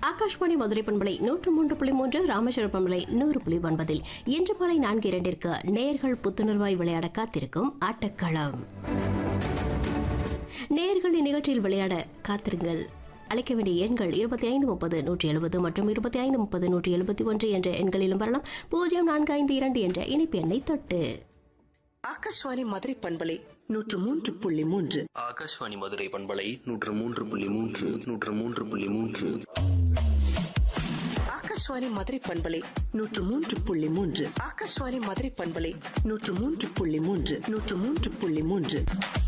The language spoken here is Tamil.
ஆகாஷ்வாணி மதுரை பண்பலை நூற்று மூன்று புள்ளி மூன்று ராமேஸ்வர பண்பலை நூறு புள்ளி ஒன்பதில் இன்று மாலை நான்கு இரண்டிற்கு நேர்கள் புத்துணர்வாய் விளையாட காத்திருக்கும் ஆட்டக்களம் நேர்கள் இந்நிகழ்ச்சியில் விளையாட காத்திருங்கள் அழைக்க வேண்டிய எண்கள் இருபத்தி ஐந்து முப்பது நூற்றி எழுபது மற்றும் இருபத்தி ஐந்து முப்பது நூற்றி எழுபத்தி ஒன்று என்ற எண்களிலும் வரலாம் பூஜ்ஜியம் நான்கு ஐந்து இரண்டு என்ற இணைப்பு எண்ணை தொட்டு ஆகாஷ்வாணி மதுரை பண்பலை நூற்று மூன்று புள்ளி மூன்று ஆகாஷ்வாணி மதுரை பண்பலை நூற்று மூன்று புள்ளி மூன்று நூற்று மூன்று புள்ளி மூன்று ஆகாஷ்வாணி மதுரை பண்பலை நூற்று மூன்று புள்ளி மூன்று ஆகாஷ்வாணி மதுரை பண்பலை நூற்று மூன்று புள்ளி மூன்று நூற்று மூன்று புள்ளி மூன்று